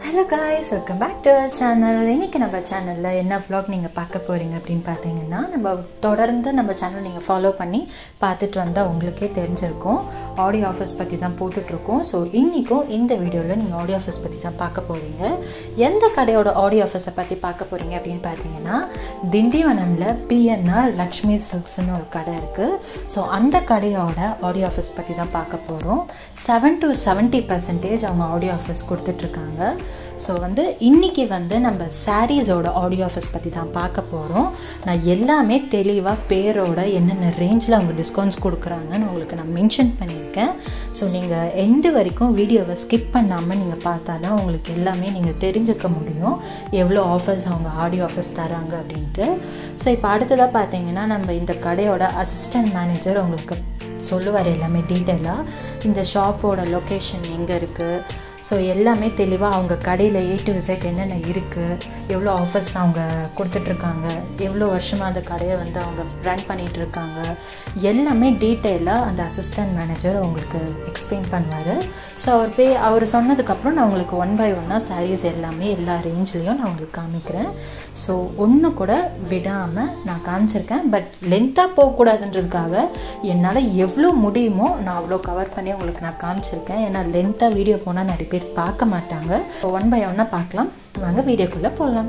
Hello guys welcome back to our channel இன்றைக்கி நம்ம சேனலில் என்ன vlog நீங்கள் பார்க்க போகிறீங்க அப்படின்னு பார்த்தீங்கன்னா நம்ம தொடர்ந்து நம்ம சேனல் நீங்கள் ஃபாலோ பண்ணி பார்த்துட்டு வந்தால் உங்களுக்கே தெரிஞ்சிருக்கும் ஆடியோ ஆஃபீஸ் பற்றி தான் போட்டுட்ருக்கோம் ஸோ இன்றைக்கும் இந்த வீடியோவில் நீங்கள் ஆடியோ ஆஃபீஸ் பற்றி தான் பார்க்க போகிறீங்க எந்த கடையோட ஆடியோ ஆஃபீஸை பற்றி பார்க்க போகிறீங்க அப்படின்னு பார்த்தீங்கன்னா திண்டிவனமில் பிஎன்ஆர் லக்ஷ்மி சில்க்ஸ்னு ஒரு கடை இருக்குது ஸோ அந்த கடையோட ஆடியோ ஆஃபீஸ் பற்றி தான் பார்க்க போகிறோம் செவன் டு செவன்ட்டி பர்சன்டேஜ் அவங்க ஆடியோ ஆஃபீஸ் கொடுத்துட்ருக்காங்க ஸோ வந்து இன்றைக்கி வந்து நம்ம சாரீஸோட ஆடியோ ஆஃபீஸ் பற்றி தான் பார்க்க போகிறோம் நான் எல்லாமே தெளிவாக பேரோட என்னென்ன ரேஞ்சில் அவங்க டிஸ்கவுண்ட்ஸ் கொடுக்குறாங்கன்னு உங்களுக்கு நான் மென்ஷன் பண்ணியிருக்கேன் ஸோ நீங்கள் எண்டு வரைக்கும் வீடியோவை ஸ்கிப் பண்ணாமல் நீங்கள் பார்த்தா தான் உங்களுக்கு எல்லாமே நீங்கள் தெரிஞ்சுக்க முடியும் எவ்வளோ ஆஃபர்ஸ் அவங்க ஆடியோ ஆஃபர்ஸ் தராங்க அப்படின்ட்டு ஸோ இப்போ அடுத்ததாக பார்த்தீங்கன்னா நம்ம இந்த கடையோட அசிஸ்டன்ட் மேனேஜர் உங்களுக்கு சொல்லுவார் எல்லாமே டீட்டெயிலாக இந்த ஷாப்போட லொக்கேஷன் எங்கே இருக்குது ஸோ எல்லாமே தெளிவாக அவங்க கடையில் ஏ டு விசைட் என்னென்ன இருக்குது எவ்வளோ ஆஃபர்ஸ் அவங்க கொடுத்துட்ருக்காங்க எவ்வளோ வருஷமாக அந்த கடையை வந்து அவங்க ரன் பண்ணிகிட்ருக்காங்க எல்லாமே டீட்டெயிலாக அந்த அசிஸ்டன்ட் மேனேஜர் உங்களுக்கு எக்ஸ்பிளைன் பண்ணுவார் ஸோ அவர் பே அவர் சொன்னதுக்கப்புறம் நான் உங்களுக்கு ஒன் பை ஒன்னாக சாரீஸ் எல்லாமே எல்லா ரேஞ்ச்லேயும் நான் உங்களுக்கு காமிக்கிறேன் ஸோ ஒன்று கூட விடாமல் நான் காமிச்சிருக்கேன் பட் லென்த்தாக போகக்கூடாதுன்றதுக்காக என்னால் எவ்வளோ முடியுமோ நான் அவ்வளோ கவர் பண்ணி உங்களுக்கு நான் காமிச்சிருக்கேன் ஏன்னா லென்த்தாக வீடியோ போனால் நிறைய பேர் பார்க்க மாட்டாங்க ஒன் பை ஒன்னாக பார்க்கலாம் வாங்க வீடியோக்குள்ளே போகலாம்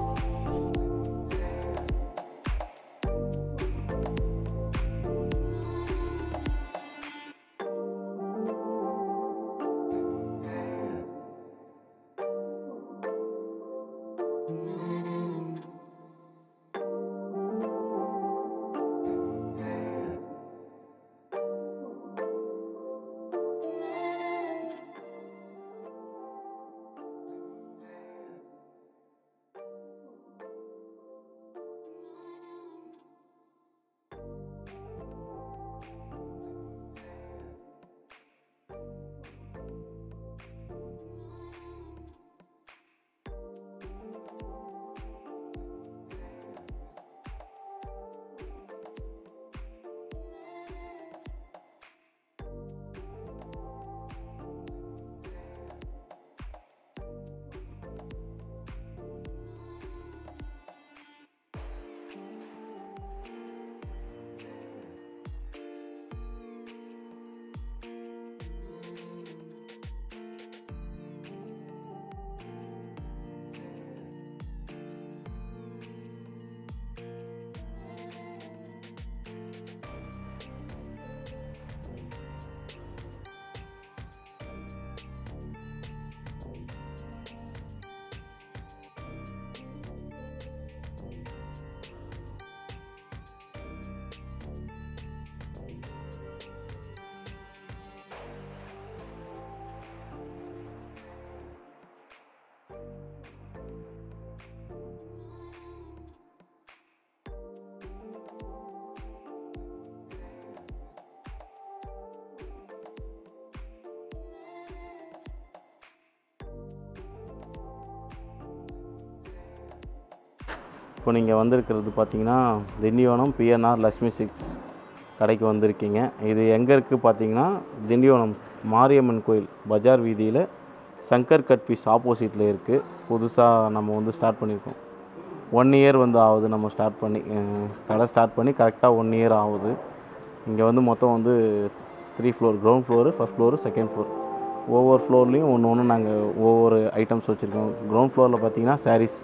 இப்போ நீங்கள் வந்திருக்கிறது பார்த்தீங்கன்னா திண்டிவனம் பிஎன்ஆர் லக்ஷ்மி சிக்ஸ் கடைக்கு வந்திருக்கீங்க இது எங்கே இருக்குது பார்த்தீங்கன்னா திண்டிவனம் மாரியம்மன் கோயில் பஜார் வீதியில் சங்கர் கட் பீஸ் ஆப்போசிட்டில் இருக்குது புதுசாக நம்ம வந்து ஸ்டார்ட் பண்ணியிருக்கோம் ஒன் இயர் வந்து ஆகுது நம்ம ஸ்டார்ட் பண்ணி அஹ், கடை ஸ்டார்ட் பண்ணி கரெக்டாக ஒன் இயர் ஆகுது இங்கே வந்து மொத்தம் வந்து three floor ground floor first floor second floor ஒவ்வொரு ஃப்ளோர்லேயும் ஒன்று ஒன்று நாங்கள் ஒவ்வொரு ஐட்டம்ஸ் வச்சுருக்கோம் கிரவுண்ட் ஃப்ளோரில் பார்த்தீங்கன்னா சாரீஸ்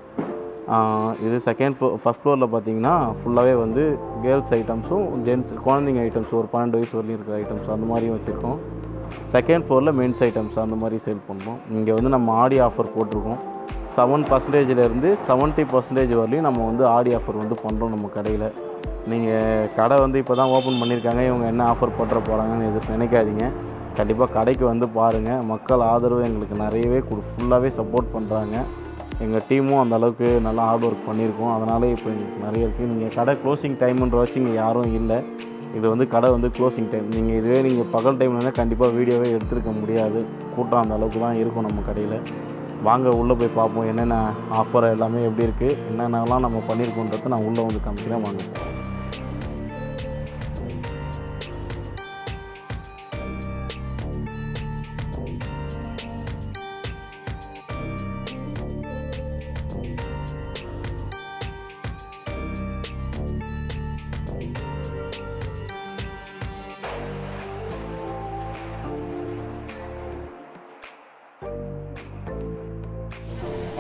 இது செகண்ட் ஃப்ளோர் ஃபஸ்ட் ஃப்ளோரில் பார்த்தீங்கன்னா ஃபுல்லாகவே வந்து கேர்ள்ஸ் ஐட்டம்ஸும் ஜென்ட்ஸ் குழந்தைங்க ஐட்டம்ஸ் ஒரு பன்னெண்டு வயசு வரலையும் இருக்கிற ஐட்டம்ஸ் அந்த மாதிரியும் வச்சுருக்கோம் செகண்ட் ஃப்ளோரில் மென்ஸ் ஐட்டம்ஸ் அந்த மாதிரி சேல் பண்ணுறோம் இங்கே வந்து நம்ம ஆடி ஆஃபர் போட்டிருக்கோம் செவன் பர்சன்டேஜிலேருந்து செவன்ட்டி பர்சன்டேஜ் வரலையும் நம்ம வந்து ஆடி ஆஃபர் வந்து பண்ணுறோம் நம்ம கடையில் நீங்கள் கடை வந்து இப்போ தான் ஓப்பன் பண்ணியிருக்காங்க இவங்க என்ன ஆஃபர் போட்டுற போகிறாங்கன்னு எதுவும் நினைக்காதீங்க கண்டிப்பாக கடைக்கு வந்து பாருங்கள் மக்கள் ஆதரவு எங்களுக்கு நிறையவே கொடு ஃபுல்லாகவே சப்போர்ட் பண்ணுறாங்க எங்கள் டீமும் அந்த அளவுக்கு நல்லா ஹார்ட் ஒர்க் பண்ணியிருக்கோம் அதனால இப்போ எங்களுக்கு நிறைய இருக்குது நீங்கள் கடை க்ளோசிங் டைம்ன்ற வச்சு இங்கே யாரும் இல்லை இது வந்து கடை வந்து க்ளோசிங் டைம் நீங்கள் இதுவே நீங்கள் பகல் டைம்லனா கண்டிப்பாக வீடியோவே எடுத்துருக்க முடியாது கூட்டம் அந்த அளவுக்கு தான் இருக்கும் நம்ம கடையில் வாங்க உள்ளே போய் பார்ப்போம் என்னென்ன ஆஃபர் எல்லாமே எப்படி இருக்குது என்னென்னலாம் நம்ம பண்ணியிருக்கோன்றதை நான் உள்ளே வந்து காமிக்கிறேன் வாங்க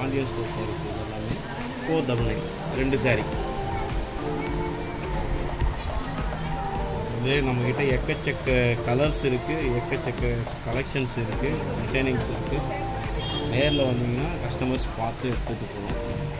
பாண்டியன் ஸ்டோர் சாரீஸ் இது எல்லாமே ஃபோர் டபுள் நைன் ரெண்டு saree இதே நம்மக்கிட்ட எக்கச்சக்க கலர்ஸ் இருக்குது எக்கச்சக்க கலெக்ஷன்ஸ் இருக்குது டிசைனிங்ஸ் இருக்குது நேரில் வந்தீங்கன்னா கஸ்டமர்ஸ் பார்த்து எடுத்துகிட்டு போகலாம்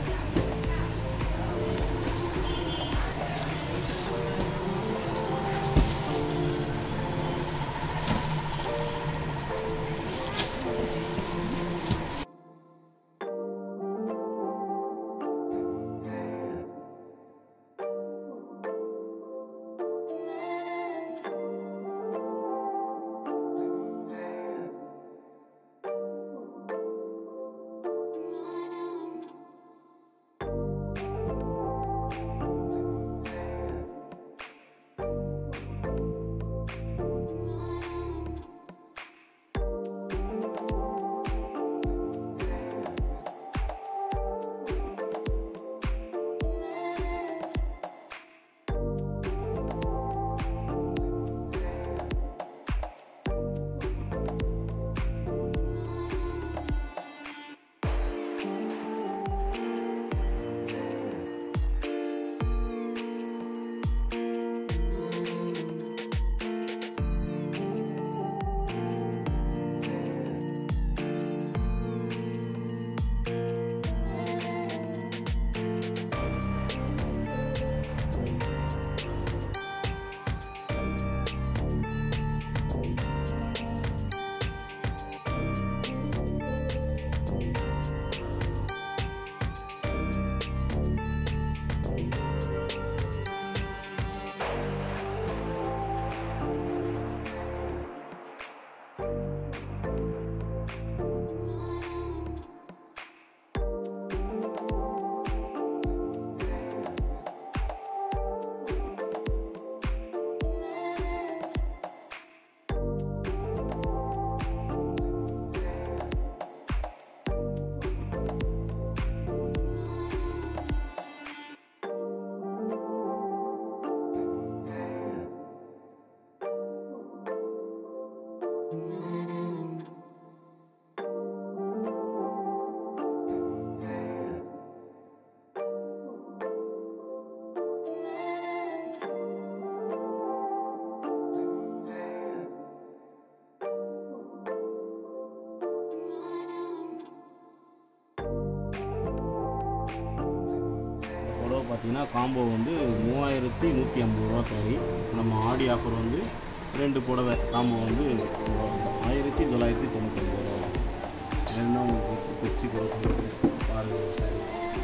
புடவை பார்த்தீங்கன்னா காம்போ வந்து மூவாயிரத்தி நூற்றி ஐம்பது ரூபா சாரி நம்ம ஆடி ஆஃபர் வந்து ரெண்டு புடவை காம்போ வந்து ஆயிரத்தி தொள்ளாயிரத்தி தொண்ணூத்தொம்பது ரூபா ரெண்டும் உங்களுக்கு பிச்சு கொடுத்து பாருங்கள் சாரி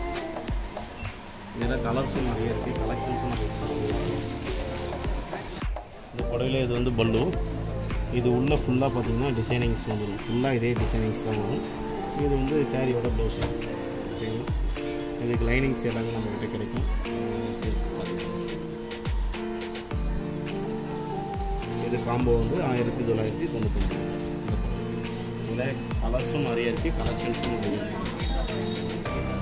இதில் கலர்ஸும் நிறைய இருக்குது கலெக்ஷன்ஸும் நிறைய இருக்கு. இந்த புடவையில் இது வந்து பல்லு இது உள்ளே ஃபுல்லாக பார்த்தீங்கன்னா டிசைனிங்ஸ் வந்துடும் ஃபுல்லாக இதே டிசைனிங்ஸ் தான் வரும் இது வந்து சாரியோட ப்ளவுஸ் ஓகேங்களா இதுக்கு லைனிங்ஸ் எல்லாமே நம்மக்கிட்ட கிடைக்கும் இது காம்போ வந்து ஆயிரத்தி தொள்ளாயிரத்தி தொண்ணூத்தொம்பது இதில் கலர்ஸும் நிறைய இருக்குது கலெக்ஷன்ஸும் நிறைய இருக்குது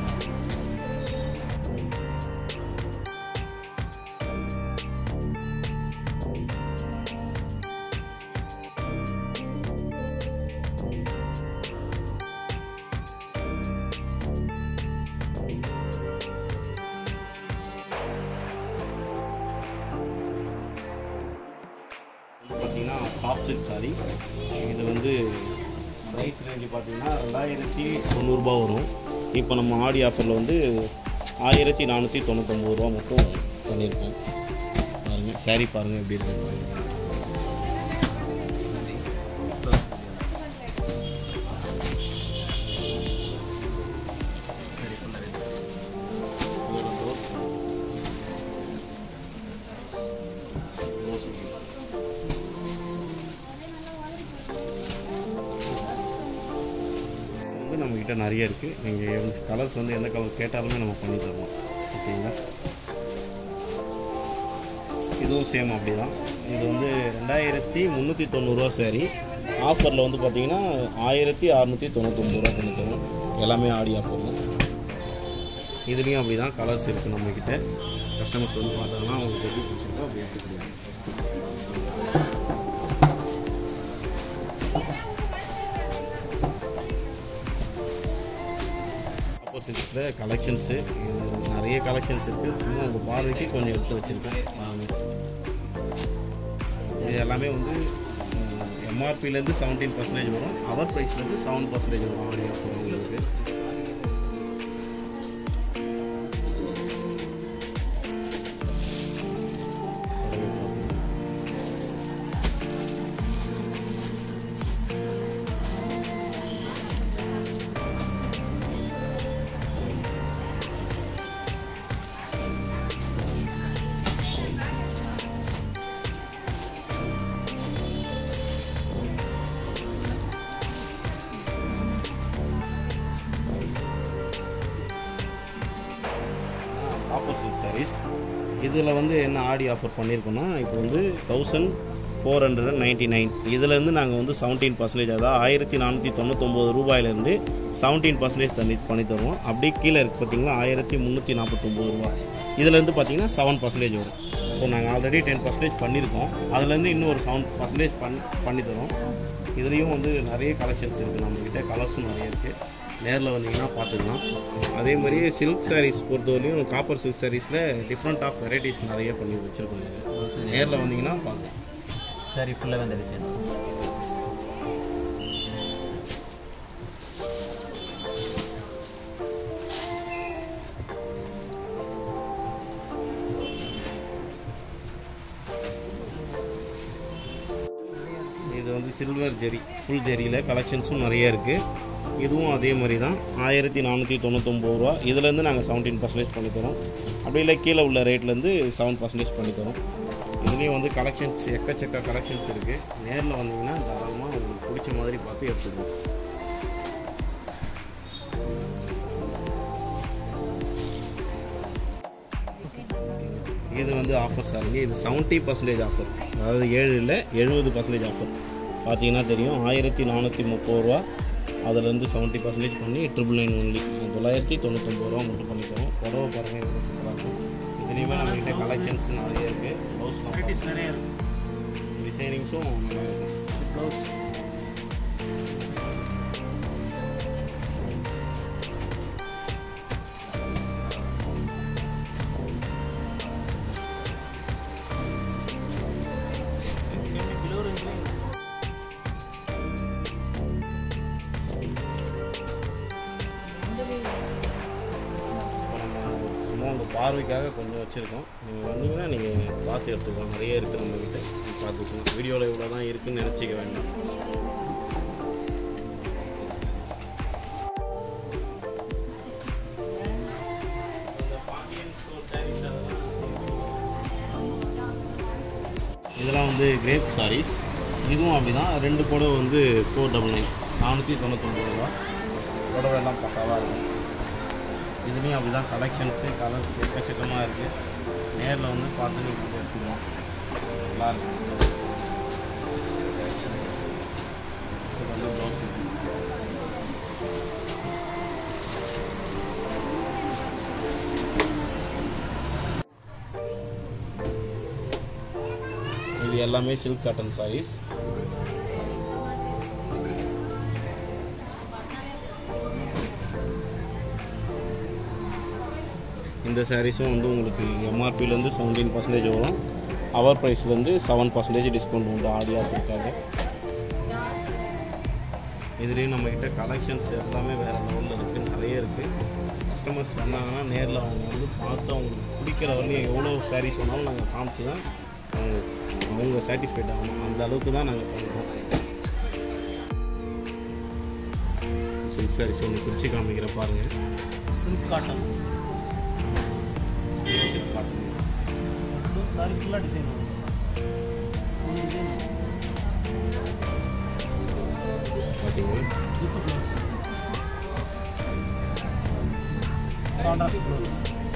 பார்த்தீங்கன்னா சாஃப்ட் சில்க் சாரி இது வந்து ப்ரைஸ் ரேஞ்சு பார்த்தீங்கன்னா ரெண்டாயிரத்தி தொண்ணூறுபா வரும் இப்போ நம்ம ஆடி ஆஃபரில் வந்து ஆயிரத்தி நானூற்றி தொண்ணூத்தொம்பது ரூபா மட்டும் பண்ணியிருக்கோம் பாருங்கள் சாரி பாருங்கள் எப்படி இருக்கு பாருங்க. இதோட blouse. Blouse இது. வந்து நம்மக்கிட்ட நிறைய இருக்குது நீங்கள் கலர்ஸ் வந்து எந்த கலர் கேட்டாலுமே நம்ம பண்ணி தரலாம் ஓகேங்களா இதுவும் சேம் அப்படி தான் இது வந்து ரெண்டாயிரத்தி முந்நூற்றி தொண்ணூறுரூவா சாரி ஆஃபரில் வந்து பார்த்தீங்கன்னா ஆயிரத்தி அறநூற்றி தொண்ணூத்தொம்பது ரூபா பண்ணி தரோம் எல்லாமே ஆடி ஆஃபர் தான் இதுலேயும் அப்படி தான் கலர்ஸ் இருக்குது நம்மக்கிட்ட கஸ்டமர்ஸ் வந்து பார்த்தாங்கன்னா அவங்களுக்கு எப்படி பிடிச்சிருக்கோ அப்படி எடுத்துக்கலாம் ஆப்போசிட்ஸில் கலெக்ஷன்ஸு நிறைய கலெக்ஷன்ஸ் இருக்குது சும்மா உங்கள் பார்வைக்கு கொஞ்சம் எடுத்து வச்சுருக்கேன் பாருங்க. இது எல்லாமே வந்து எம்ஆர்பிலேருந்து செவன்டீன் பர்சன்டேஜ் வரும் அவர் ப்ரைஸ்லேருந்து செவன் பர்சன்டேஜ் வரும் ஆடி ஆஃபர் உங்களுக்கு ஆப்போசிட் சாரீஸ் இதில் வந்து என்ன ஆடி ஆஃபர் பண்ணியிருக்கோன்னா இப்போ வந்து thousand four hundred and ninety nine இதுலேருந்து நாங்கள் வந்து செவன்டீன் பர்சன்டேஜ் அதாவது ஆயிரத்தி நானூற்றி தொண்ணூத்தொம்பது ரூபாயிலேருந்து செவன்டீன் பர்சன்டேஜ் தண்ணி பண்ணி தருவோம் அப்படியே கீழே இருக்குது பார்த்தீங்களா ஆயிரத்தி முந்நூற்றி நாற்பத்தொம்பது ரூபா இதுலேருந்து பார்த்தீங்கன்னா செவன் பர்சன்டேஜ் வரும் ஸோ நாங்கள் ஆல்ரெடி டென் பர்சன்டேஜ் பண்ணியிருக்கோம் அதுலேருந்து இன்னும் ஒரு செவன் பர்சன்டேஜ் பண்ணி பண்ணி தரோம் இதுலேயும் வந்து நிறைய கலெக்ஷன்ஸ் இருக்குது நம்மக்கிட்ட கலர்ஸும் நிறைய இருக்குது நேரில் வந்தீங்கன்னா பார்த்துக்கலாம் அதே மாதிரியே சில்க் சாரீஸ் பொறுத்தவரையும் காப்பர் சில்க் சாரீஸில் டிஃப்ரெண்ட் ஆஃப் வெரைட்டிஸ் நிறைய பண்ணி வச்சுருக்கோம் நேரில் வந்தீங்கன்னா பார்க்கலாம் சரி ஃபுல்லாக வந்து டிசைன் இது வந்து சில்வர் ஜெரி ஃபுல் ஜெரியில் கலெக்ஷன்ஸும் நிறைய இருக்குது இதுவும் அதே மாதிரி தான் ஆயிரத்தி நானூற்றி தொண்ணூத்தொம்பது ரூபா இதுலேருந்து நாங்கள் செவன்டீன் பர்சன்டேஜ் பண்ணித்தரோம் அப்படி இல்லை கீழே உள்ள ரேட்லேருந்து செவன் பர்சன்டேஜ் பண்ணித்தரோம் இதுலேயும் வந்து கலெக்ஷன்ஸ் எக்கச்சக்க கலெக்ஷன்ஸ் இருக்குது நேரில் வந்தீங்கன்னா தாராளமாக உங்களுக்கு பிடிச்ச மாதிரி பார்த்து எடுத்துக்கலாம் இது வந்து ஆஃபர் சாருங்க இது செவன்ட்டி பர்சன்டேஜ் ஆஃபர் அதாவது ஏழு இல்லை எழுபது பர்சன்டேஜ் ஆஃபர் பார்த்தீங்கன்னா தெரியும் ஆயிரத்தி நானூற்றி முப்பது ரூபா அதுலேருந்து செவன்ட்டி பர்சன்டேஜ் பண்ணி ட்ரிபிள் நைன் ஒன்லி தொள்ளாயிரத்தி தொண்ணூத்தொம்பது ரூபா மட்டும் பண்ணிக்கிறோம் புடவை பாருங்கள் எவ்வளோ சூப்பராக இருக்கும் இதுலேயுமே நம்மகிட்ட கலெக்ஷன்ஸ் நிறைய இருக்குது ப்ளவுஸ் வெரைட்டிஸ் நிறைய இருக்கு டிசைனிங்ஸும் நல்லா இருக்கும் ப்ளவுஸ் சும்மா உங்கள் பார்வைக்காக கொஞ்சம் வச்சுருக்கோம் நீங்கள் வந்தீங்கன்னா நீங்கள் பார்த்து எடுத்துக்கலாம் நிறைய இருக்குது நம்மக்கிட்ட பார்த்துக்கலாம் வீடியோவில் இவ்வளோ தான் இருக்குன்னு நினச்சிக்க வேண்டாம் இதெல்லாம் வந்து கிரேப் சாரீஸ் இதுவும் அப்படி தான் ரெண்டு புடவை வந்து ஃபோர் டபுள் நைன் நானூற்றி தொண்ணூத்தொம்பது ரூபா புடவை எல்லாம் பக்காவாக இருக்கும் இதுலேயும் அப்படி தான் கலெக்ஷன்ஸு கலர்ஸ் எக்கச்சக்கமாக இருக்குது நேரில் வந்து பார்த்து நீங்கள் எடுத்துக்கலாம் நல்லா இருக்கும் இது வந்து ப்ளவுஸ் இது எல்லாமே சில்க் காட்டன் சாரீஸ் இந்த சாரீஸும் வந்து உங்களுக்கு எம்ஆர்பிலேருந்து செவன்டீன் பர்சன்டேஜ் வரும் அவர் ப்ரைஸ்லேருந்து செவன் பர்சன்டேஜ் டிஸ்கவுண்ட் உண்டு ஆடி ஆஃபருக்காக இதுலேயும் நம்மக்கிட்ட கலெக்ஷன்ஸ் எல்லாமே வேறு லெவலில் இருக்குது நிறைய இருக்குது கஸ்டமர்ஸ் வந்தாங்கன்னா நேரில் அவங்க வந்து பார்த்து அவங்களுக்கு பிடிக்கிற வரையும் எவ்வளோ சாரீஸ் வேணாலும் நாங்கள் காமிச்சு தான் அவங்க அவங்க சாட்டிஸ்ஃபைட் ஆகணும் அந்த அளவுக்கு தான் நாங்கள் பண்ணுறோம் சில்க் சாரீஸ் ஒன்று பிரித்து காமிக்கிற பாருங்கள் silk cotton silk cotton sari ஃபுல்லாக டிசைன் வரும் ஒரு டிசைன் பார்த்தீங்கன்னா with blouse contrast blouse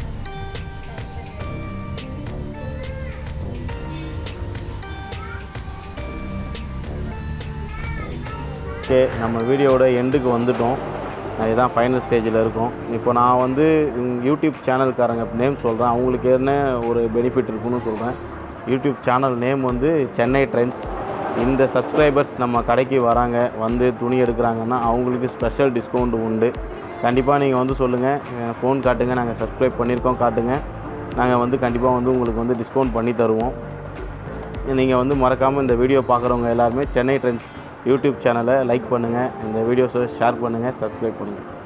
okay நம்ம வீடியோவோட எண்டுக்கு வந்துட்டோம் இதுதான் ஃபைனல் ஸ்டேஜில் இருக்கோம் இப்போ நான் வந்து உங்க யூடியூப் சேனல்காரங்க நேம் சொல்கிறேன் அவங்களுக்கு என்ன ஒரு பெனிஃபிட் இருக்குன்னு சொல்கிறேன் யூடியூப் சேனல் நேம் வந்து சென்னை ட்ரெண்ட்ஸ் இந்த சப்ஸ்கிரைபர்ஸ் நம்ம கடைக்கு வராங்க வந்து துணி எடுக்கிறாங்கன்னா அவங்களுக்கு ஸ்பெஷல் டிஸ்கவுண்ட் உண்டு கண்டிப்பாக நீங்கள் வந்து சொல்லுங்கள் ஃபோன் காட்டுங்க நாங்கள் சப்ஸ்கிரைப் பண்ணியிருக்கோம் காட்டுங்க நாங்கள் வந்து கண்டிப்பாக வந்து உங்களுக்கு வந்து டிஸ்கவுண்ட் பண்ணி தருவோம் நீங்கள் வந்து மறக்காமல் இந்த வீடியோ பார்க்குறவங்க எல்லாருமே சென்னை ட்ரெண்ட்ஸ் யூடியூப் சேனலை லைக் பண்ணுங்கள் இந்த வீடியோஸை ஷேர் பண்ணுங்கள் சப்ஸ்கிரைப் பண்ணுங்கள்